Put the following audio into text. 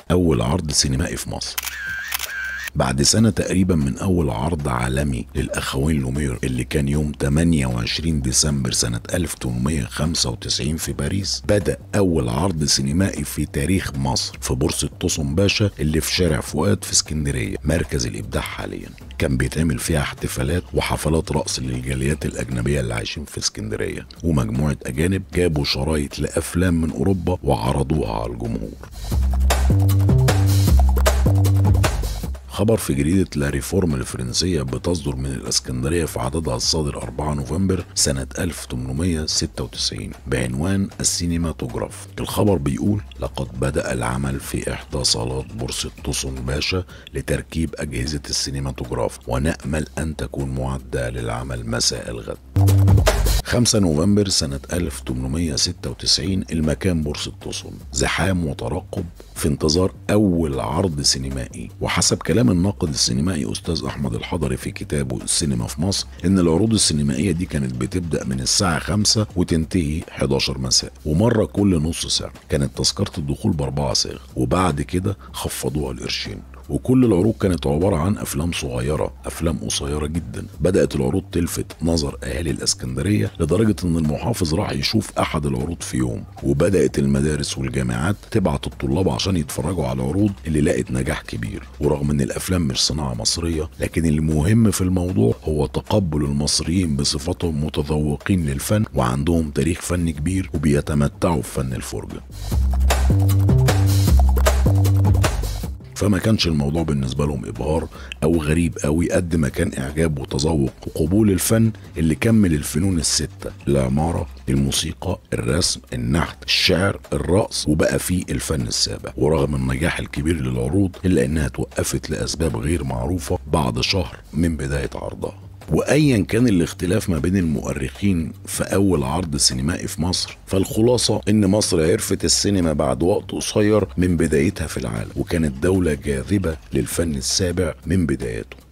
أول عرض سينمائي في مصر بعد سنة تقريبا من أول عرض عالمي للأخوين لومير اللي كان يوم 28 ديسمبر سنة 1895 في باريس بدأ أول عرض سينمائي في تاريخ مصر في بورصة طوسم باشا اللي في شارع فؤاد في اسكندرية مركز الإبداع حاليا كان بيتعمل فيها احتفالات وحفلات رقص للجاليات الأجنبية اللي عايشين في اسكندرية ومجموعة أجانب جابوا شرايط لأفلام من أوروبا وعرضوها على الجمهور خبر في جريدة لا ريفورم الفرنسية بتصدر من الإسكندرية في عددها الصادر 4 نوفمبر سنة 1896 بعنوان السينماتوجراف الخبر بيقول لقد بدأ العمل في إحدى صالات بورصة توسون باشا لتركيب أجهزة السينماتوجراف ونأمل أن تكون معدة للعمل مساء الغد 5 نوفمبر سنة 1896 المكان بورصة توسون زحام وترقب في انتظار أول عرض سينمائي وحسب كلام الناقد السينمائي أستاذ أحمد الحضري في كتابه السينما في مصر إن العروض السينمائية دي كانت بتبدأ من الساعة 5 وتنتهي 11 مساء ومرة كل نص ساعة كانت تذكرة الدخول بأربعة صاغ وبعد كده خفضوها القرشين وكل العروض كانت عبارة عن أفلام صغيرة أفلام قصيرة جدا بدأت العروض تلفت نظر أهالي الإسكندرية لدرجة إن المحافظ راح يشوف أحد العروض في يوم وبدأت المدارس والجامعات تبعت الطلاب عشان يتفرجوا على العروض اللي لقت نجاح كبير ورغم إن الأفلام مش صناعة مصرية لكن المهم في الموضوع هو تقبل المصريين بصفتهم متذوقين للفن وعندهم تاريخ فني كبير وبيتمتعوا بفن الفرجة فما كانش الموضوع بالنسبه لهم ابهار او غريب قوي قد ما كان اعجاب وتذوق وقبول الفن اللي كمل الفنون السته العماره الموسيقى الرسم النحت الشعر الرقص وبقى فيه الفن السابع ورغم النجاح الكبير للعروض الا انها توقفت لاسباب غير معروفه بعد شهر من بدايه عرضها وايا كان الاختلاف ما بين المؤرخين في اول عرض سينمائي في مصر فالخلاصه ان مصر عرفت السينما بعد وقت قصير من بدايتها في العالم وكانت دوله جاذبه للفن السابع من بدايته